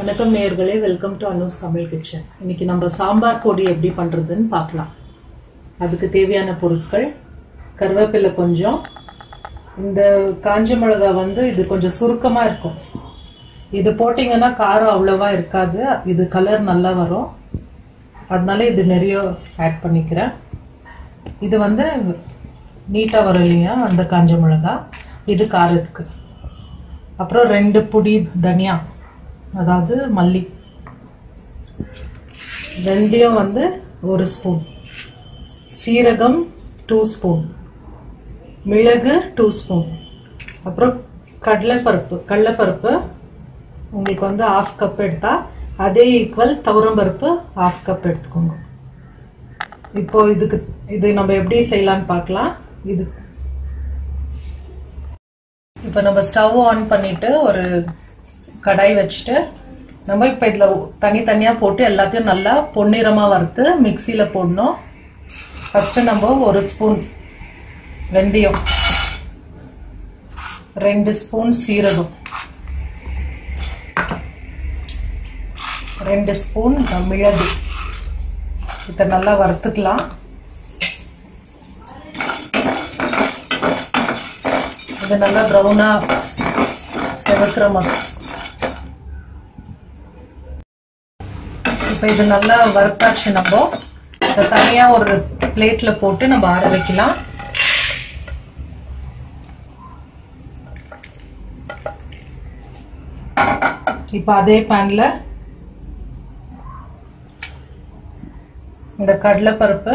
வணக்கம் நேயர்களே welcome to Anu's Tamil kitchen இன்னைக்கு நம்ம சாம்பார் பொடி எப்படி பண்றதுன்னு பார்க்கலாம் அதுக்கு தேவையான பொருட்கள் கருவேப்பிலை கொஞ்சம் இந்த காஞ்ச மிளகா வந்து இது கொஞ்சம் சுருக்கமா இருக்கும் இது போட்டிங்கன்னா காரம் அவ்வளவா இருக்காது இது கலர் நல்லா வரும் அதனால இது நிறைய ஆட் பண்ணிக்கிறேன் இது வந்து நீட்டாக வரும் இல்லையா அந்த காஞ்ச மிளகா இது காரத்துக்கு அப்புறம் ரெண்டு புடி தனியா அதாவது மல்லி வெந்தயம் வந்து ஒரு ஸ்பூன் சீரகம் டூ ஸ்பூன் மிளகு டூ ஸ்பூன் அப்புறம் கடலைப்பருப்பு கடலைப்பருப்பு உங்களுக்கு வந்து ஆஃப் கப் எடுத்தா அதே ஈக்குவல் துவரம்பருப்பு ஆஃப் கப் எடுத்துக்கோங்க இப்போ இதுக்கு இது நம்ம எப்படி செய்யலாம்னு பார்க்கலாம் இது இப்போ நம்ம ஸ்டவ் ஆன் பண்ணிட்டு ஒரு கடாய் வச்சுட்டு நம்ம இப்போ இதில் தனித்தனியாக போட்டு எல்லாத்தையும் நல்லா பொன்னிறமாக வறுத்து மிக்சியில் போடணும் ஃபஸ்ட்டு நம்ம ஒரு ஸ்பூன் வெந்தயம் ரெண்டு ஸ்பூன் சீரகம் ரெண்டு ஸ்பூன் மிளகு இதை நல்லா வறுத்துக்கலாம் இது நல்லா ப்ரௌனா செவக்கிற மாதிரி இப்போ இது நல்லா வறுத்தாச்சு நம்ம இதை தனியாக ஒரு பிளேட்டில் போட்டு நம்ம ஆற வைக்கலாம் இப்போ அதே பேனில் இந்த கடலைப்பருப்பு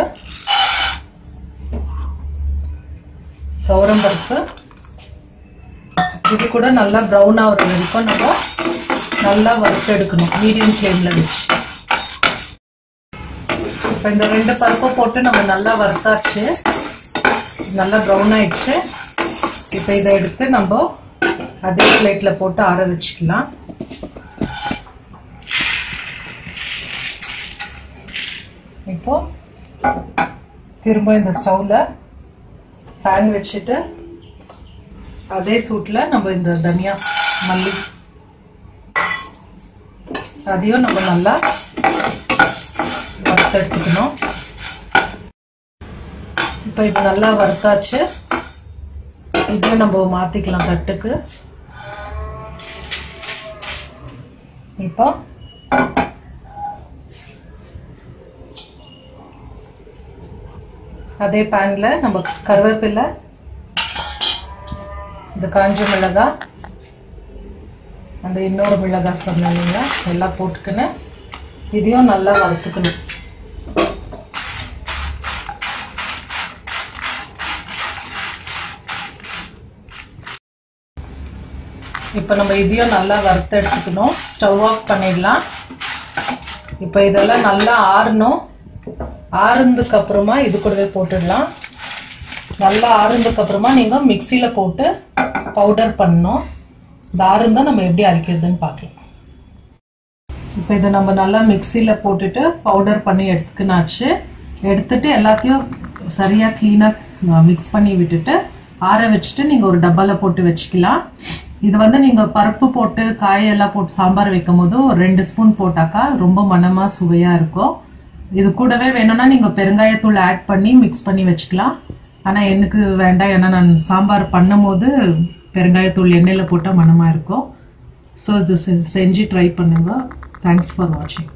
பருப்பு இது கூட நல்லா ப்ரௌன் ஆகிற வரைக்கும் நம்ம நல்லா வறுத்து எடுக்கணும் மீடியம் ஃப்ளேமில் வச்சு இப்போ இந்த ரெண்டு பருப்பை போட்டு நம்ம நல்லா வறுத்தாச்சு நல்லா ப்ரௌன் ஆயிடுச்சு இப்போ இதை எடுத்து நம்ம அதே பிளேட்டில் போட்டு ஆற வச்சுக்கலாம் இப்போ திரும்ப இந்த ஸ்டவ்ல பேன் வச்சுட்டு அதே சூட்டில் நம்ம இந்த தனியா மல்லி அதையும் நம்ம நல்லா வறுத்து எடுத்துக்கணும் இப்போ இது நல்லா வறுத்தாச்சு இதையும் நம்ம மாற்றிக்கலாம் தட்டுக்கு இப்போ அதே பேன்ல நம்ம கருவேப்பிலை இந்த காஞ்ச மிளகா அந்த இன்னொரு மிளகா சொன்னீங்க எல்லாம் போட்டுக்கின்னு இதையும் நல்லா வறுத்துக்கணும் இப்போ நம்ம இதையும் நல்லா வறுத்து எடுத்துக்கணும் ஸ்டவ் ஆஃப் பண்ணிடலாம் இப்போ இதெல்லாம் நல்லா ஆறணும் ஆறுனதுக்கு அப்புறமா இது கூடவே போட்டுடலாம் நல்லா ஆறுனதுக்கு அப்புறமா நீங்க மிக்சியில போட்டு பவுடர் பண்ணணும் இந்த ஆறுந்தா நம்ம எப்படி அரைக்கிறதுன்னு பார்க்கலாம் இப்போ இதை நம்ம நல்லா மிக்சியில போட்டுட்டு பவுடர் பண்ணி எடுத்துக்கினாச்சு எடுத்துட்டு எல்லாத்தையும் சரியா கிளீனா மிக்ஸ் பண்ணி விட்டுட்டு ஆற வச்சுட்டு நீங்க ஒரு டப்பால போட்டு வச்சுக்கலாம் இது வந்து நீங்க பருப்பு போட்டு காயெல்லாம் போட்டு சாம்பார் வைக்கும் போது ஒரு ரெண்டு ஸ்பூன் போட்டாக்கா ரொம்ப மனமா சுவையா இருக்கும் இது கூடவே வேணும்னா நீங்க பெருங்காயத்தூள் ஆட் பண்ணி மிக்ஸ் பண்ணி வச்சுக்கலாம் ஆனா எனக்கு வேண்டாம் ஏன்னா நான் சாம்பார் பண்ணும் போது பெருங்காயத்தூள் எண்ணெயில போட்டா மனமா இருக்கும் ஸோ இது செஞ்சு ட்ரை பண்ணுங்க தேங்க்ஸ் ஃபார் வாட்சிங்